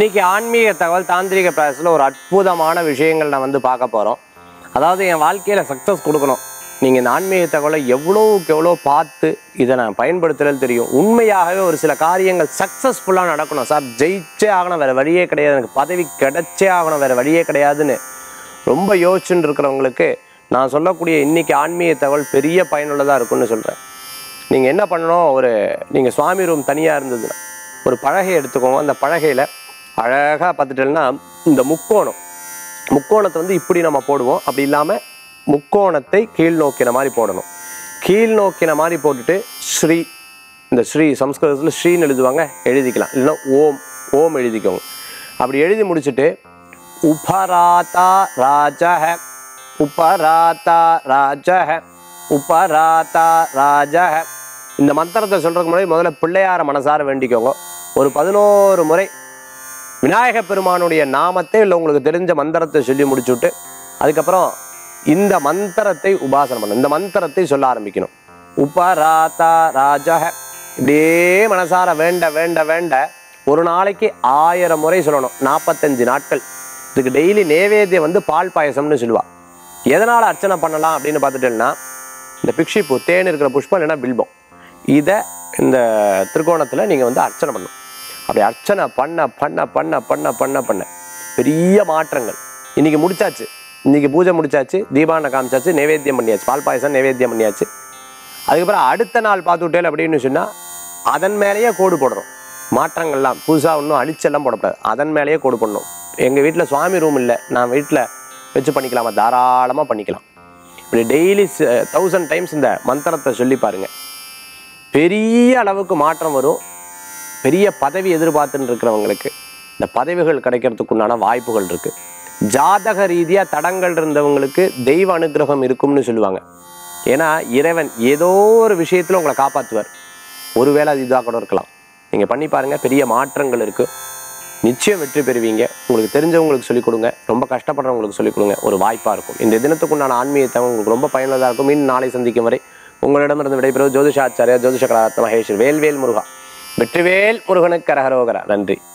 இன்னைக்கு ஆன்மீக தகவல் தாந்திரிக பிரயாசத்தில் ஒரு அற்புதமான விஷயங்கள் நான் வந்து பார்க்க போகிறோம் அதாவது என் வாழ்க்கையில் சக்ஸஸ் கொடுக்கணும் நீங்கள் இந்த ஆன்மீக தகவலை எவ்வளோக்கு எவ்வளோ பார்த்து இதை நான் பயன்படுத்துறது தெரியும் உண்மையாகவே ஒரு சில காரியங்கள் சக்ஸஸ்ஃபுல்லாக நடக்கணும் சார் ஜெயிச்சே ஆகணும் வேறு வழியே கிடையாது எனக்கு பதவி கிடைச்சே ஆகணும் வேறு வழியே கிடையாதுன்னு ரொம்ப யோசிச்சுட்டு இருக்கிறவங்களுக்கு நான் சொல்லக்கூடிய இன்னைக்கு ஆன்மீக தகவல் பெரிய பயனுள்ளதாக இருக்கும்னு சொல்கிறேன் நீங்கள் என்ன பண்ணணும் ஒரு நீங்கள் சுவாமி ரூம் தனியாக இருந்ததுன்னா ஒரு பலகை எடுத்துக்கோங்க அந்த பலகையில் அழகாக பார்த்துட்டேன்னா இந்த முக்கோணம் முக்கோணத்தை வந்து இப்படி நம்ம போடுவோம் அப்படி இல்லாமல் முக்கோணத்தை கீழ் நோக்கின மாதிரி போடணும் கீழ் நோக்கின மாதிரி போட்டுட்டு ஸ்ரீ இந்த ஸ்ரீ சம்ஸ்கிருதத்தில் ஸ்ரீன்னு எழுதுவாங்க எழுதிக்கலாம் இல்லைன்னா ஓம் ஓம் எழுதிக்கோங்க அப்படி எழுதி முடிச்சுட்டு உபராதா ராஜஹ உபராதா ராஜஹ உபராதா ராஜஹ இந்த மந்திரத்தை சொல்றதுக்கு முன்னாடி முதல்ல பிள்ளையார மனசார வேண்டிக்கோங்க ஒரு பதினோரு முறை விநாயக பெருமானுடைய நாமத்தை இல்லை உங்களுக்கு தெரிஞ்ச மந்திரத்தை சொல்லி முடிச்சுட்டு அதுக்கப்புறம் இந்த மந்திரத்தை உபாசனம் பண்ணணும் இந்த மந்திரத்தை சொல்ல ஆரம்பிக்கணும் உபராதா ராஜஹ இப்படியே மனசார வேண்ட வேண்ட வேண்ட ஒரு நாளைக்கு ஆயிரம் முறை சொல்லணும் நாற்பத்தஞ்சு நாட்கள் இதுக்கு டெய்லி நேவேத்தியம் வந்து பால் பாயசம்னு சொல்லுவா எதனால் அர்ச்சனை பண்ணலாம் அப்படின்னு பார்த்துட்டேன்னா இந்த பிக்ஷிப்பூ தேன் இருக்கிற புஷ்பம் இல்லைன்னா பில்பம் இதை இந்த திருக்கோணத்தில் நீங்கள் வந்து அர்ச்சனை பண்ணணும் அப்படி அர்ச்சனை பண்ண பண்ண பண்ண பண்ண பண்ண பண்ண பெரிய மாற்றங்கள் இன்னைக்கு முடிச்சாச்சு இன்னைக்கு பூஜை முடிச்சாச்சு தீபாவளி காமிச்சாச்சு நைவேத்தியம் பண்ணியாச்சு பால் பாயசம் நைவேத்தியம் பண்ணியாச்சு அதுக்கப்புறம் அடுத்த நாள் பார்த்துட்டேல் அப்படின்னு சொன்னால் அதன் மேலேயே கோடு போடணும் மாற்றங்கள்லாம் புதுசாக ஒன்றும் அழிச்செல்லாம் போடக்கூடாது அதன் மேலேயே கோடு போடணும் எங்கள் வீட்டில் சுவாமி ரூம் இல்லை நான் வீட்டில் வச்சு பண்ணிக்கலாமா தாராளமாக பண்ணிக்கலாம் இப்படி டெய்லி தௌசண்ட் டைம்ஸ் இந்த மந்திரத்தை சொல்லி பாருங்க பெரிய அளவுக்கு மாற்றம் வரும் பெரிய பதவி எதிர்பார்த்துன்னு இருக்கிறவங்களுக்கு இந்த பதவிகள் கிடைக்கிறதுக்கு உண்டான வாய்ப்புகள் இருக்கு ஜாதக ரீதியாக தடங்கள் இருந்தவங்களுக்கு தெய்வ அனுகிரகம் இருக்கும்னு சொல்லுவாங்க ஏன்னா இறைவன் ஏதோ ஒரு விஷயத்தில் உங்களை காப்பாற்றுவார் ஒருவேளை அது இதாக கூட இருக்கலாம் நீங்கள் பண்ணி பாருங்க பெரிய மாற்றங்கள் இருக்கு நிச்சயம் வெற்றி பெறுவீங்க உங்களுக்கு தெரிஞ்சவங்களுக்கு சொல்லிக் கொடுங்க ரொம்ப கஷ்டப்படுறவங்களுக்கு சொல்லிக் கொடுங்க ஒரு வாய்ப்பாக இருக்கும் இந்த தினத்துக்குண்டான ஆன்மீகத்தை உங்களுக்கு ரொம்ப பயனுள்ளதாக இருக்கும் மீண்டும் நாளை சந்திக்கும் வரை உங்களிடமிருந்து விடைபெறுவது ஜோதிஷாச்சாரியா ஜோதிஷ கலாரத்ன மகேஷ் வேல்வேல் முருகா வெற்றிவேல் முருகனுக்கு கரகரோகரா நன்றி